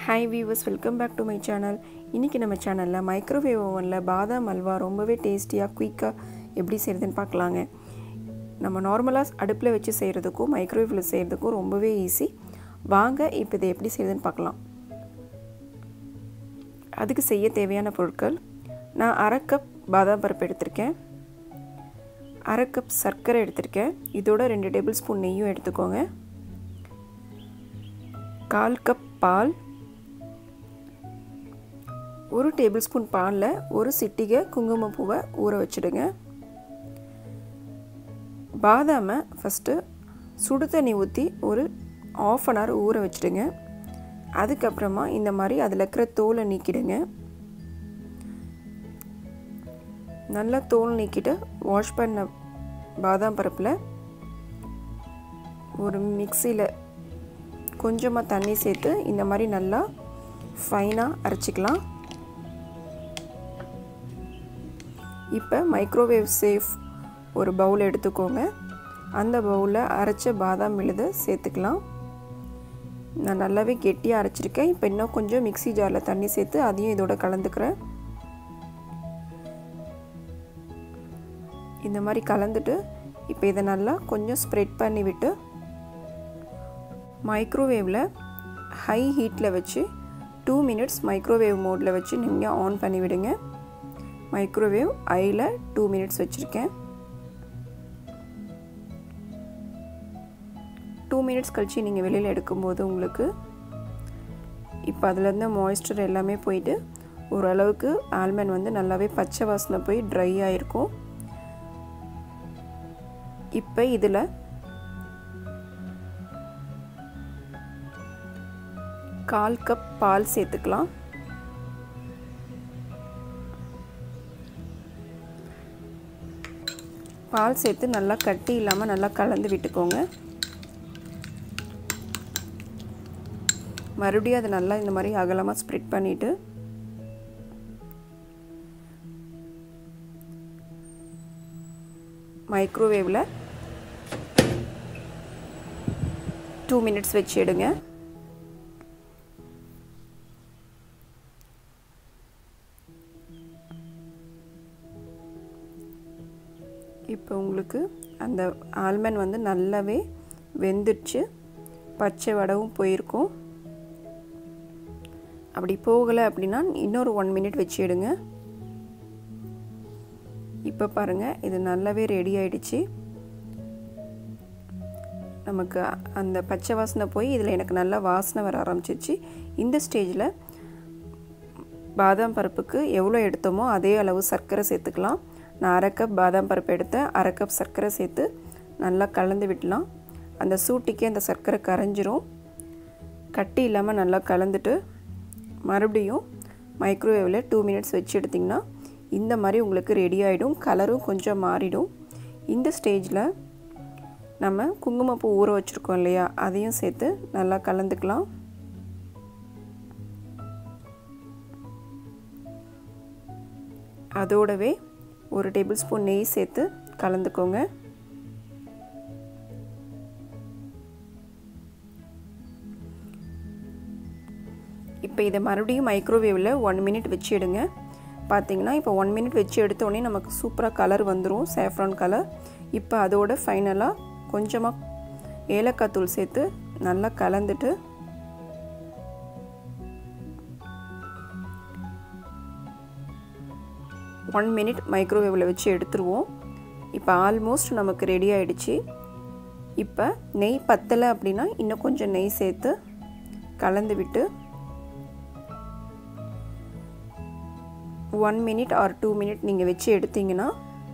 hi viewers welcome back to my channel இன்றைக்கி நம்ம சேனலில் மைக்ரோவேவ் ஓவனில் பாதாம் அல்வா ரொம்பவே டேஸ்டியாக குயிக்காக எப்படி செய்கிறதுன்னு பார்க்கலாங்க நம்ம நார்மலாக அடுப்பில் வச்சு செய்கிறதுக்கும் மைக்ரோவேவில் செய்கிறதுக்கும் ரொம்பவே ஈஸி வாங்க இப்போ இதை எப்படி செய்கிறதுன்னு பார்க்கலாம் அதுக்கு செய்ய தேவையான பொருட்கள் நான் அரை கப் பாதாம் பருப்பு எடுத்திருக்கேன் அரை கப் சர்க்கரை எடுத்திருக்கேன் இதோட ரெண்டு டேபிள் ஸ்பூன் நெய்யும் எடுத்துக்கோங்க கால் கப் பால் ஒரு டேபிள் ஸ்பூன் பாலில் ஒரு சிட்டிகை குங்குமப்பூவை ஊற வச்சுடுங்க பாதாமை ஃபஸ்ட்டு சுடு தண்ணி ஊற்றி ஒரு ஆஃப் அன் ஹவர் ஊற வச்சுடுங்க அதுக்கப்புறமா இந்த மாதிரி அதில் இருக்கிற தோலை நீக்கிடுங்க நல்லா தோல் நீக்கிட்டு வாஷ் பண்ண பாதாம் பருப்பில் ஒரு மிக்சியில் கொஞ்சமாக தண்ணி சேர்த்து இந்த மாதிரி நல்லா ஃபைனாக அரைச்சிக்கலாம் இப்போ மைக்ரோவேவ் சேஃப் ஒரு பவுல் எடுத்துக்கோங்க அந்த பவுலில் அரைச்ச பாதாம் விழுதை சேர்த்துக்கலாம் நான் நல்லாவே கெட்டியாக அரைச்சிருக்கேன் இப்போ இன்னும் கொஞ்சம் மிக்சி ஜாரில் தண்ணி சேர்த்து அதையும் இதோட கலந்துக்கிறேன் இந்த மாதிரி கலந்துட்டு இப்போ இதை நல்லா கொஞ்சம் ஸ்ப்ரெட் பண்ணி விட்டு மைக்ரோவேவில் ஹை ஹீட்டில் வச்சு டூ மினிட்ஸ் மைக்ரோவேவ் மோடில் வச்சு நீங்கள் ஆன் பண்ணி விடுங்க மைக்ரோவேவ் ஐயில் டூ மினிட்ஸ் வச்சுருக்கேன் டூ மினிட்ஸ் கழித்து நீங்கள் வெளியில் எடுக்கும்போது உங்களுக்கு இப்போ அதுலேருந்து மாய்ஸ்டர் எல்லாமே போயிட்டு ஓரளவுக்கு ஆல்மண்ட் வந்து நல்லாவே பச்சை வாசனை போய் ட்ரை ஆகிருக்கும் இப்போ இதில் கால் கப் பால் சேர்த்துக்கலாம் பால் சேர்த்து நல்லா கட்டி இல்லாமல் நல்லா கலந்து விட்டுக்கோங்க மறுபடியும் அதை நல்லா இந்த மாதிரி அகலமாக ஸ்ப்ரெட் பண்ணிவிட்டு மைக்ரோவேவில் டூ மினிட்ஸ் வச்சு எடுங்க இப்போ உங்களுக்கு அந்த ஆல்மண்ட் வந்து நல்லாவே வெந்துடுச்சு பச்சை வடவும் போயிருக்கும் அப்படி போகலை அப்படின்னா இன்னொரு ஒன் மினிட் வச்சு எடுங்க இப்போ பாருங்கள் இது நல்லாவே ரெடி ஆயிடுச்சு நமக்கு அந்த பச்சை வாசனை போய் இதில் எனக்கு நல்லா வாசனை வர ஆரம்பிச்சிச்சு இந்த ஸ்டேஜில் பாதாம் பருப்புக்கு எவ்வளோ எடுத்தோமோ அதே அளவு சர்க்கரை சேர்த்துக்கலாம் நான் அரை கப் பாதாம் பருப்பு எடுத்தேன் அரை கப் சர்க்கரை சேர்த்து நல்லா கலந்து விடலாம் அந்த சூட்டிக்கே அந்த சர்க்கரை கரைஞ்சிரும் கட்டி இல்லாமல் நல்லா கலந்துட்டு மறுபடியும் மைக்ரோவேவில் டூ மினிட்ஸ் வச்சு எடுத்திங்கன்னா இந்த மாதிரி உங்களுக்கு ரெடி ஆகிடும் கலரும் கொஞ்சம் மாறிடும் இந்த ஸ்டேஜில் நம்ம குங்குமப்பூ ஊற வச்சுருக்கோம் இல்லையா அதையும் சேர்த்து நல்லா கலந்துக்கலாம் அதோடவே ஒரு டேபிள் ஸ்பூன் நெய் சேர்த்து கலந்துக்கோங்க இப்போ இதை மறுபடியும் மைக்ரோவேவில் ஒன் மினிட் வச்சு எடுங்க பார்த்தீங்கன்னா இப்போ ஒன் மினிட் வச்சு எடுத்தோடனே நமக்கு சூப்பராக கலர் வந்துடும் சேஃப்ரான் கலர் இப்போ அதோட ஃபைனலாக கொஞ்சமாக ஏலக்காய் தூள் சேர்த்து நல்லா கலந்துட்டு ஒன் மினிட் மைக்ரோவேவில் வச்சு எடுத்துருவோம் இப்போ ஆல்மோஸ்ட் நமக்கு ரெடி ஆகிடுச்சு இப்போ நெய் பத்தலை அப்படின்னா இன்னும் கொஞ்சம் நெய் சேர்த்து கலந்து விட்டு one minute or two minute நீங்கள் வச்சு எடுத்தீங்கன்னா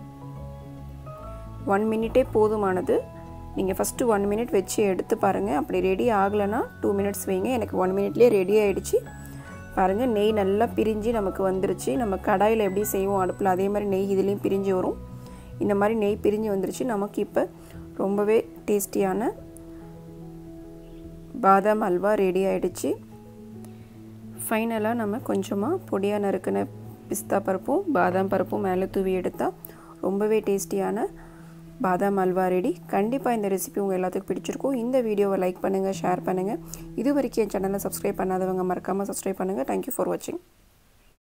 ஒன் மினிட்டே போதுமானது நீங்கள் ஃபஸ்ட்டு ஒன் மினிட் வச்சு எடுத்து பாருங்கள் அப்படி ரெடி ஆகலைன்னா டூ மினிட்ஸ் வைங்க எனக்கு ஒன் மினிட்லேயே ரெடி ஆகிடுச்சு பாருங்கள் நெய் நல்லா பிரிஞ்சு நமக்கு வந்துருச்சு நம்ம கடாயில் எப்படி செய்வோம் அடுப்பில் அதே மாதிரி நெய் இதுலேயும் பிரிஞ்சு வரும் இந்த மாதிரி நெய் பிரிஞ்சு வந்துருச்சு நமக்கு இப்போ ரொம்பவே டேஸ்டியான பாதாம் அல்வா ரெடி ஆகிடுச்சு ஃபைனலாக நம்ம கொஞ்சமாக பொடியாக நறுக்கின பிஸ்தா பருப்பும் பாதாம் பருப்பும் மேலே தூவி எடுத்தால் ரொம்பவே டேஸ்டியான பாதாம் அல்வா ரெடி கண்டிப்பாக இந்த ரெசிபி உங்கள் எல்லாத்துக்கும் பிடிச்சிருக்கும் இந்த வீடியோவை லைக் பண்ணுங்கள் ஷேர் பண்ணுங்கள் இது வரைக்கும் என் சேனலை சப்ஸ்கிரைப் பண்ணாதவங்க மறக்காமல் சப்ஸ்கிரைப் பண்ணுங்கள் தேங்க்யூ ஃபார் வாட்சிங்